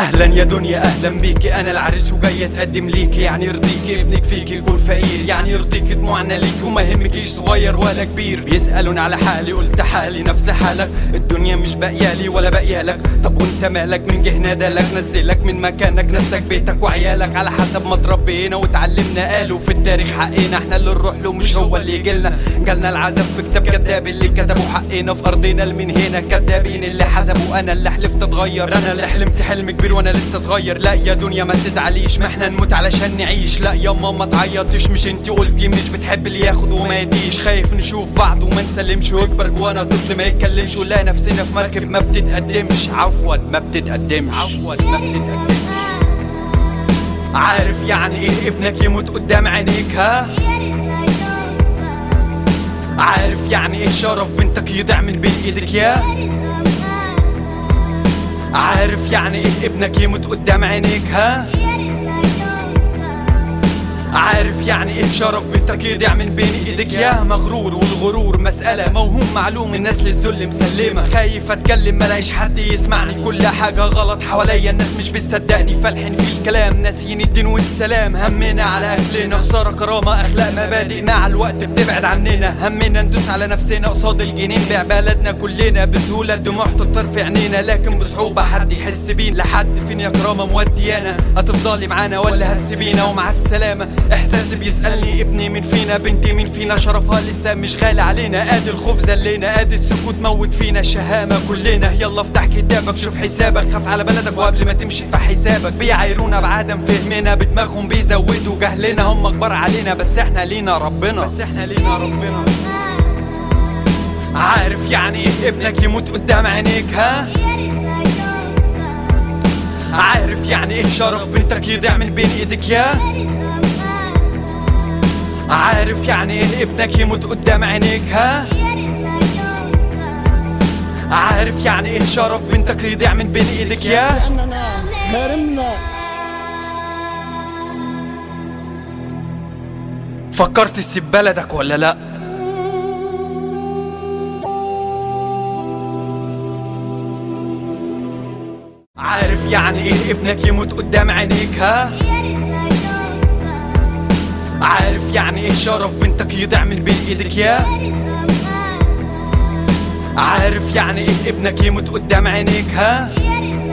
اهلا يا دنيا اهلا بيكي انا العريس وجاي اتقدم ليكي يعني يرضيكي ابنك فيكي يكون فقير يعني يرضيكي دموعنا ليكي وما يهمكيش صغير ولا كبير بيسالون على حالي قلت حالي نفس حالك الدنيا مش باقيالي ولا باقيالك طب وانت مالك من جه نادالك نزلك من مكانك نسك بيتك وعيالك على حسب ما تربينا وتعلمنا قالوا في التاريخ حقنا احنا اللي نروح له مش هو اللي يجيلنا جالنا العذاب في كتاب كداب اللي كتبوا حقنا في ارضنا من هنا كدابين اللي حسبوا انا اللي حلفت اتغير انا اللي حلمت حلم كبير وانا لسه صغير لا يا دنيا ما تزعليش ما احنا نموت علشان نعيش لا يا ماما تعيطيش مش انتي قلتي مش بتحب اللي ياخد وما يديش خايف نشوف بعض وما نسلمش ويكبر جوانا طفل ما يتكلمش ولا نفسنا في مركب ما بتتقدمش عفوا ما بتتقدمش عفوا ما بتتقدمش عارف يعني ايه ابنك يموت قدام عينيك ها عارف يعني ايه شرف بنتك يضيع من بين ايدك يا عارف يعني ايه ابنك يموت قدام عينيك ها عارف يعني ايه شرف بنتك يضيع من بين ايدك يا مغرور والغرور مسألة موهوم معلوم الناس للذل مسلمة خايف اتكلم ملاقيش حد يسمعني كل حاجة غلط حواليا الناس مش بتصدقني فالحين في الكلام ناسيين الدين والسلام همنا على اكلنا خسارة كرامة اخلاق مبادئ مع الوقت بتبعد عننا همنا ندوس على نفسنا قصاد الجنين بيع بلدنا كلنا بسهولة الدموع تطر في عينينا لكن بصعوبة حد يحس بينا لحد فين يا كرامة موديانا هتفضلي معانا ولا هتسيبينا ومع السلامة احساسي بيسألني ابني مين فينا بنتي مين فينا شرفها لسه مش غالي علينا ادي الخوف زلينا ادي السكوت موت فينا الشهامة كلنا يلا افتح كتابك شوف حسابك خاف على بلدك وقبل ما تمشي في حسابك بيعايرونا بعدم فهمنا بدماغهم بيزودوا جهلنا هم كبار علينا بس احنا لينا ربنا بس احنا لينا ربنا عارف يعني ايه ابنك يموت قدام عينيك ها عارف يعني ايه شرف بنتك يضيع من بين ايدك يا عارف يعني ايه ابنك يموت قدام عينيك ها عارف يعني ايه شرف بنتك يضيع من بين ايدك يا لأننا هرمنا فكرت تسيب بلدك ولا لا عارف يعني ايه ابنك يموت قدام عينيك ها عارف يعني ايه شرف بنتك يضيع من بين ايدك يا عارف يعني ايه ابنك يموت قدام عينيك ها